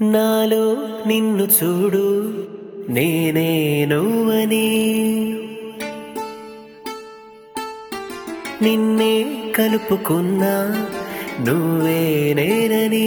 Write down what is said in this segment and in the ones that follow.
నాలో నిన్ను చూడు నేనే నువ్వని నిన్నే కలుపుకున్నా నువ్వే నేనని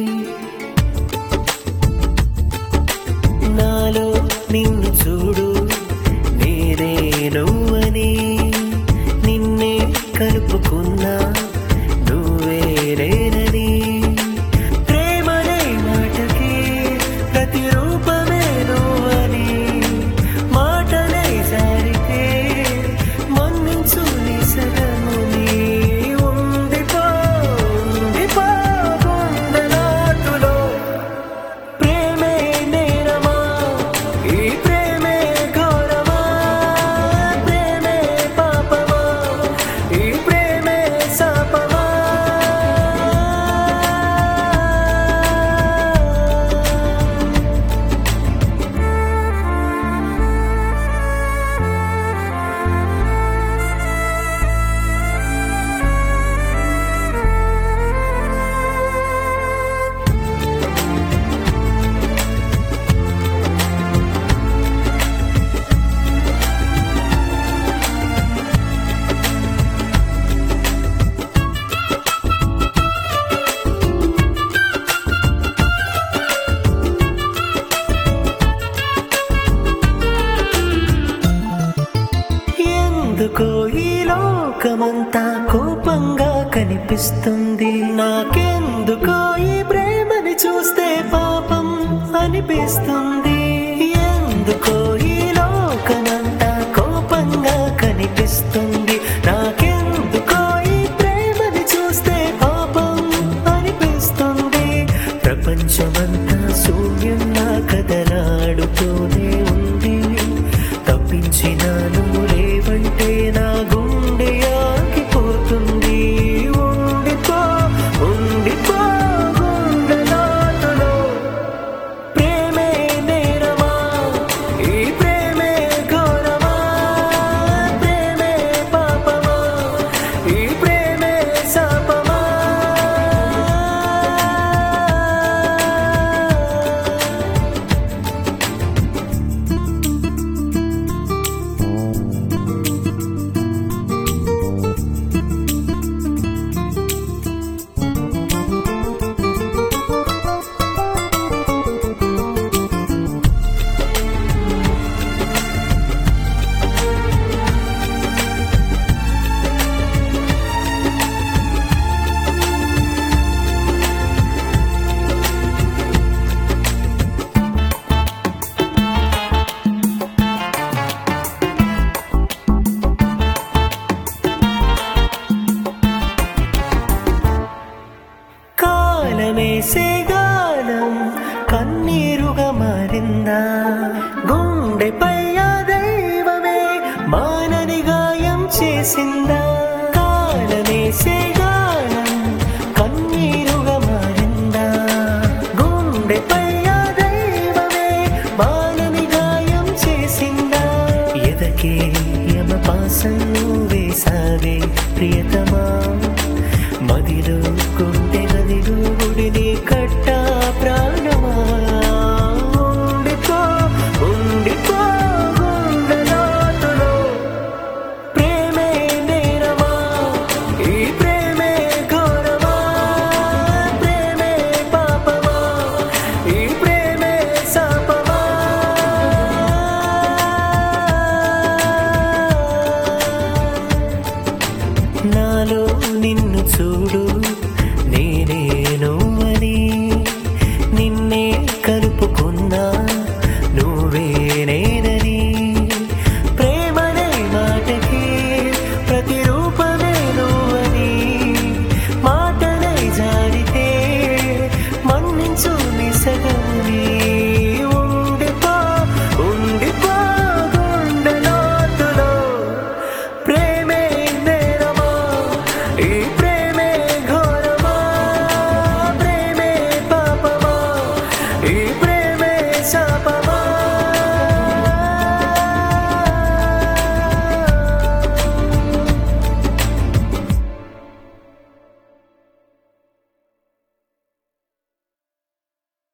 నాలో నిన్ను చూడు నేనే నువ్వని నిన్నే కలుపుకున్నా నువ్వే నేనని ప్రేమనే మాటకి ప్రతిరూపమే నువ్వని మాటలే జారితే మన్నించు నీ సగముని ఉండిపో ఉండిపో గుండెలాటులో ప్రేమే నేరమా ఈ ప్రేమే ఘోరమా ప్రేమే పాపమా ఈ ప్రేమే శాపమా ఎందుకో ఈ లోకమంతా కోపంగా కనిపిస్తుంది నాకెందుకో ఈ ప్రేమని చూస్తే పాపం అనిపిస్తుంది ఎందుకో ఈ లోకమంతా కోపంగా కనిపిస్తుంది నాకెందుకో ఈ ప్రేమని చూస్తే పాపం అనిపిస్తుంది ప్రపంచమంతా శూన్యంగా కదలాడుతూనే ఉంది తప్పించినాను లేవంటే నా గుండె ఆగిపోతుంది ఉండిపో ఉండిపో గుండెలాటలో ప్రేమే నేరమా ఈ ప్రేమే ఘోరమా ప్రేమే పాపమా ఈ ప్రేమే శాపమా కాలమేసే గాలం కన్నీరుగా మారిందా గుండెపై ఆ దైవమే మానని గాయం చేసిందా కాలమేసే గాలం కన్నీరుగా మారిందా గుండెపై